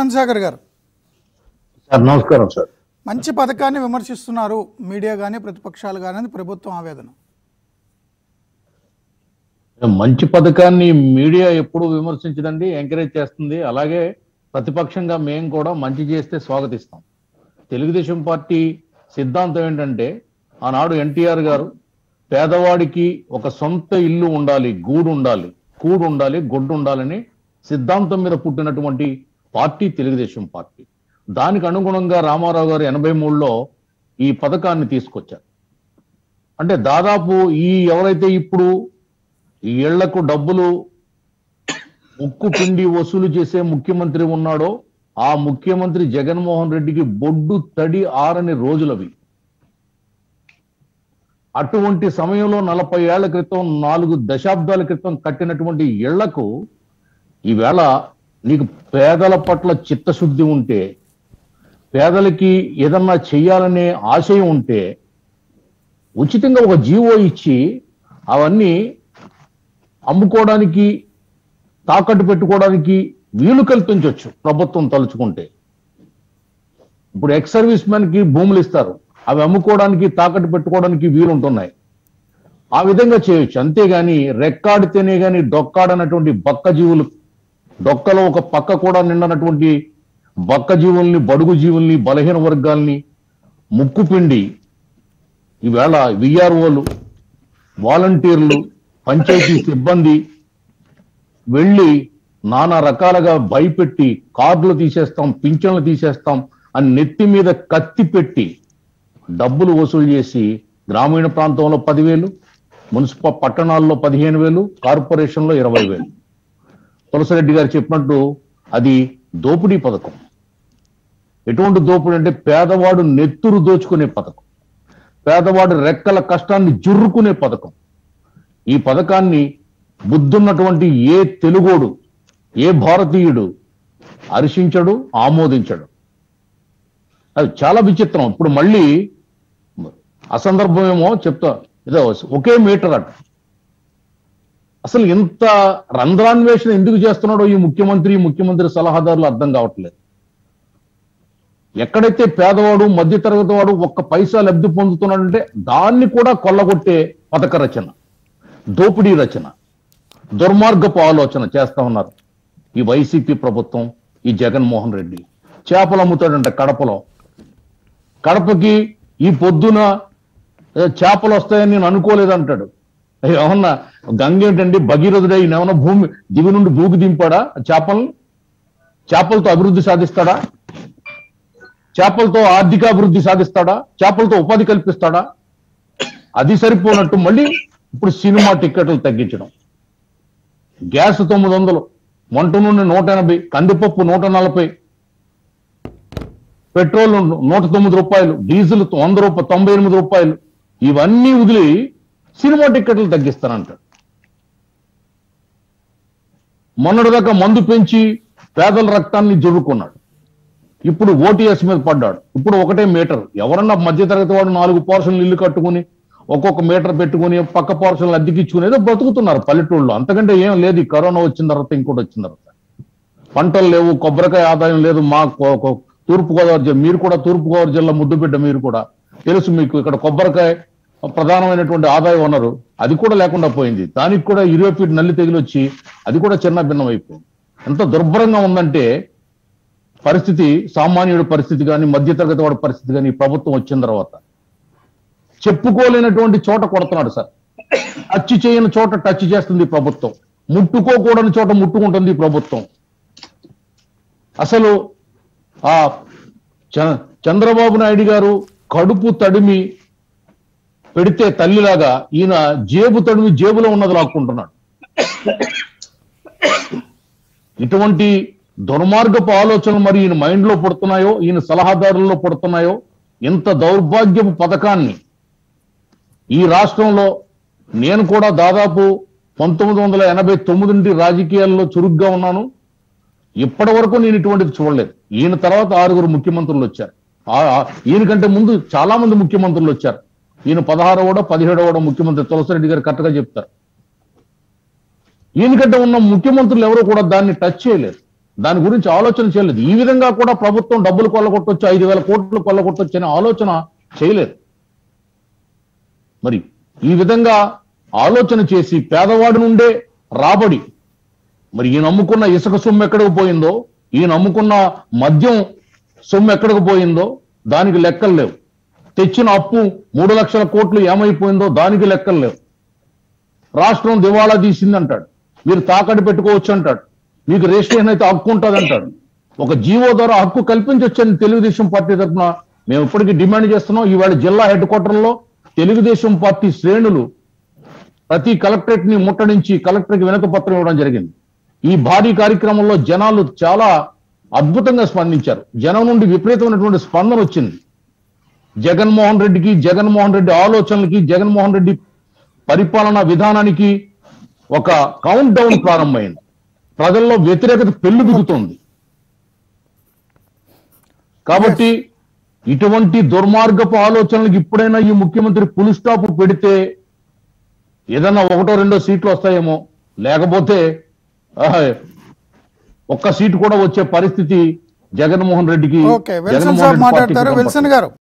శాంతసాగర్ గారు సార్ నమస్కారం సార్ మంచి పథకాన్ని విమర్శిస్తున్నారు మీడియా కానీ ప్రతిపక్షాలు కానీ అని ప్రభుత్వం ఆవేదన మంచి పథకాన్ని మీడియా ఎప్పుడు విమర్శించదండి ఎంకరేజ్ చేస్తుంది అలాగే ప్రతిపక్షంగా మేము కూడా మంచి చేస్తే స్వాగతిస్తాం తెలుగుదేశం పార్టీ సిద్ధాంతం ఏంటంటే ఆనాడు ఎన్టీఆర్ గారు పేదవాడికి ఒక సొంత ఇల్లు ఉండాలి గూడు ఉండాలి కూడు ఉండాలి గొడ్డు ఉండాలని సిద్ధాంతం మీద పుట్టినటువంటి పార్టీ తెలుగుదేశం పార్టీ దానికి అనుగుణంగా రామారావు గారు ఎనభై మూడులో ఈ పథకాన్ని తీసుకొచ్చారు అంటే దాదాపు ఈ ఎవరైతే ఇప్పుడు ఈ ఇళ్లకు డబ్బులు ఉక్కు పిండి వసూలు చేసే ముఖ్యమంత్రి ఉన్నాడో ఆ ముఖ్యమంత్రి జగన్మోహన్ రెడ్డికి బొడ్డు తడి ఆరని రోజులవి అటువంటి సమయంలో నలభై ఏళ్ల క్రితం నాలుగు దశాబ్దాల క్రితం కట్టినటువంటి ఇళ్లకు ఈవేళ నీకు పేదల పట్ల చిత్తశుద్ధి ఉంటే పేదలకి ఏదన్నా చెయ్యాలనే ఆశయం ఉంటే ఉచితంగా ఒక జీవో ఇచ్చి అవన్నీ అమ్ముకోవడానికి తాకట్టు పెట్టుకోవడానికి వీలు కల్పించవచ్చు ప్రభుత్వం తలుచుకుంటే ఇప్పుడు ఎక్స్ సర్వీస్ మెన్ కి భూములు ఇస్తారు అవి అమ్ముకోవడానికి తాకట్టు పెట్టుకోవడానికి వీలు ఉంటున్నాయి ఆ విధంగా చేయొచ్చు అంతేగాని రెక్కాడితేనే గాని డొక్కాడనటువంటి బక్క జీవులు డొక్కలో ఒక పక్క కూడా నిండనటువంటి బక్క జీవుల్ని బడుగు జీవుల్ని బలహీన వర్గాల్ని ముక్కుపిండి ఈవేళ విఆర్ఓలు వాలంటీర్లు పంచాయతీ సిబ్బంది వెళ్ళి నానా రకాలుగా భయపెట్టి కార్డులు తీసేస్తాం పింఛన్లు తీసేస్తాం అని నెత్తి మీద కత్తి పెట్టి డబ్బులు వసూలు చేసి గ్రామీణ ప్రాంతంలో పదివేలు మున్సిపల్ పట్టణాల్లో పదిహేను వేలు కార్పొరేషన్లో ఇరవై వేలు తులసిరెడ్డి గారు చెప్పినట్టు అది దోపిడీ పథకం ఎటువంటి దోపిడీ అంటే పేదవాడు నెత్తురు దోచుకునే పథకం పేదవాడు రెక్కల కష్టాన్ని జుర్రుకునే పథకం ఈ పథకాన్ని బుద్ధున్నటువంటి ఏ తెలుగోడు ఏ భారతీయుడు హర్షించడు ఆమోదించడు అది చాలా విచిత్రం ఇప్పుడు మళ్ళీ అసందర్భమేమో చెప్తా ఏదో ఒకే మీటర్ అట అసలు ఇంత రంధ్రాన్వేషణ ఎందుకు చేస్తున్నాడో ఈ ముఖ్యమంత్రి ముఖ్యమంత్రి సలహాదారులు అర్థం కావట్లేదు ఎక్కడైతే పేదవాడు మధ్యతరగతి వాడు ఒక్క పైసా లబ్ధి పొందుతున్నాడంటే దాన్ని కూడా కొల్లగొట్టే పథక రచన దోపిడీ రచన దుర్మార్గపు ఆలోచన చేస్తా ఉన్నారు ఈ వైసీపీ ప్రభుత్వం ఈ జగన్మోహన్ రెడ్డి చేపలు అమ్ముతాడంట కడపలో కడపకి ఈ పొద్దున ఏ, చేపలు వస్తాయని నేను అనుకోలేదంటాడు ఏమన్నా గంగ ఏంటండి భగీరథుడే ఈయన ఏమన్నా భూమి దివి నుండి భూకి దింపాడా చేపలను చేపలతో అభివృద్ధి సాధిస్తాడా చేపలతో ఆర్థిక అభివృద్ధి సాధిస్తాడా చేపలతో ఉపాధి కల్పిస్తాడా అది సరిపోనట్టు మళ్ళీ ఇప్పుడు సినిమా టిక్కెట్లు తగ్గించడం గ్యాస్ తొమ్మిది వందలు వంట నూనె నూట ఎనభై కందిపప్పు నూట నలభై పెట్రోల్ నూట తొమ్మిది రూపాయలు డీజిల్ వంద రూపాయలు తొంభై ఎనిమిది రూపాయలు ఇవన్నీ వదిలి సినిమా టిక్కెట్లు తగ్గిస్తానంటాడు మొన్నటిదాకా మందు పెంచి పేదల రక్తాన్ని జరుపుకున్నాడు ఇప్పుడు ఓటీఎస్ మీద పడ్డాడు ఇప్పుడు ఒకటే మీటర్ ఎవరన్నా మధ్యతరగతి వాడు నాలుగు పోర్షన్లు ఇల్లు కట్టుకుని ఒక్కొక్క మీటర్ పెట్టుకుని పక్క పోర్షన్లు అద్దెకిచ్చుకుని ఏదో బ్రతుకుతున్నారు పల్లెటూళ్ళలో అంతకంటే ఏం లేదు ఈ కరోనా వచ్చిన తర్వాత ఇంకోటి వచ్చిన తర్వాత పంటలు లేవు కొబ్బరికాయ ఆదాయం లేదు మా కో- కో- తూర్పుగోదావరి జిల్లా మీరు కూడా తూర్పుగోదావరి జిల్లా ముద్దుబిడ్డ మీరు కూడా తెలుసు మీకు ఇక్కడ కొబ్బరికాయ ప్రధానమైనటువంటి ఆదాయ వనరు అది కూడా లేకుండా పోయింది దానికి కూడా ఇరవై ఫీట్ నల్లి తెగిలి వచ్చి అది కూడా చిన్న భిన్నం అయిపోయింది ఎంత దుర్భరంగా ఉందంటే పరిస్థితి సామాన్యుడి పరిస్థితి కానీ మధ్యతరగతి వాడి పరిస్థితి కానీ ఈ ప్రభుత్వం వచ్చిన తర్వాత చెప్పుకోలేనటువంటి చోట కొడుతున్నాడు సార్ టచ్ చేయని చోట టచ్ చేస్తుంది ఈ ప్రభుత్వం ముట్టుకోకూడని చోట ముట్టుకుంటుంది ఈ ప్రభుత్వం అసలు ఆ చ- చంద్రబాబు నాయుడు గారు కడుపు తడిమి పెడితే తల్లిలాగా ఈయన జేబు తడిమి జేబులో ఉన్నది లాక్కుంటున్నాడు ఇటువంటి దుర్మార్గపు ఆలోచనలు మరి ఈయన మైండ్ లో పడుతున్నాయో ఈయన సలహాదారుల్లో పడుతున్నాయో ఇంత దౌర్భాగ్యపు పథకాన్ని ఈ రాష్ట్రంలో నేను కూడా దాదాపు పంతొమ్మిది వందల ఎనభై తొమ్మిది నుండి రాజకీయాల్లో చురుగ్గా ఉన్నాను ఇప్పటి వరకు నేను ఇటువంటిది చూడలేదు ఈయన తర్వాత ఆరుగురు ముఖ్యమంత్రులు వచ్చారు ఆ- ఆ- ఈయనకంటే ముందు చాలా మంది ముఖ్యమంత్రులు వచ్చారు ఈయన పదహారవడో పదిహేడవడో ముఖ్యమంత్రి తులసిరెడ్డి గారు కరెక్ట్గా చెప్తారు ఈయనకంటే ఉన్న ముఖ్యమంత్రులు ఎవరు కూడా దాన్ని టచ్ చేయలేదు దాని గురించి ఆలోచన చేయలేదు ఈ విధంగా కూడా ప్రభుత్వం డబ్బులు కొల్లగొట్టొచ్చు ఐదు వేల కోట్లు కొల్లగొట్టొచ్చు అనే ఆలోచన చేయలేదు మరి ఈ విధంగా ఆలోచన చేసి పేదవాడి నుండే రాబడి మరి ఈయన అమ్ముకున్న ఇసుక సొమ్ము ఎక్కడికి పోయిందో ఈయన అమ్ముకున్న మద్యం సొమ్ము ఎక్కడికి పోయిందో దానికి లెక్కలు లేవు తెచ్చిన అప్పు మూడు లక్షల కోట్లు ఏమైపోయిందో దానికి లెక్కలు లేవు రాష్ట్రం దివాళా తీసింది అంటాడు మీరు తాకట్టు పెట్టుకోవచ్చు అంటాడు మీకు రిజిస్ట్రేషన్ అయితే హక్కు ఉంటుంది అంటాడు ఒక జీవో ద్వారా హక్కు కల్పించొచ్చని తెలుగుదేశం పార్టీ తరఫున మేము ఇప్పటికీ డిమాండ్ చేస్తున్నాం ఇవాళ జిల్లా హెడ్ క్వార్టర్లో తెలుగుదేశం పార్టీ శ్రేణులు ప్రతి కలెక్టరేట్ ని ముట్టడించి కలెక్టర్ కి వినతి పత్రం ఇవ్వడం జరిగింది ఈ భారీ కార్యక్రమంలో జనాలు చాలా అద్భుతంగా స్పందించారు జనం నుండి విపరీతమైనటువంటి స్పందన వచ్చింది జగన్మోహన్ రెడ్డికి జగన్మోహన్ రెడ్డి ఆలోచనలకి జగన్మోహన్ రెడ్డి పరిపాలనా విధానానికి ఒక కౌంట్ డౌన్ ప్రారంభమైంది ప్రజల్లో వ్యతిరేకత పెళ్లి బిగుతోంది కాబట్టి ఇటువంటి దుర్మార్గపు ఆలోచనలకు ఇప్పుడైనా ఈ ముఖ్యమంత్రి పులి స్టాప్ పెడితే ఏదన్నా ఒకటో రెండో సీట్లు వస్తాయేమో లేకపోతే ఆహ్, ఒక్క సీటు కూడా వచ్చే పరిస్థితి జగన్మోహన్ రెడ్డికి ఓకే విల్సన్ జగన్మోహన్ సాబ్ రెడ్డి మాట్లాడతారు పార్టీకి విల్సన్ గారు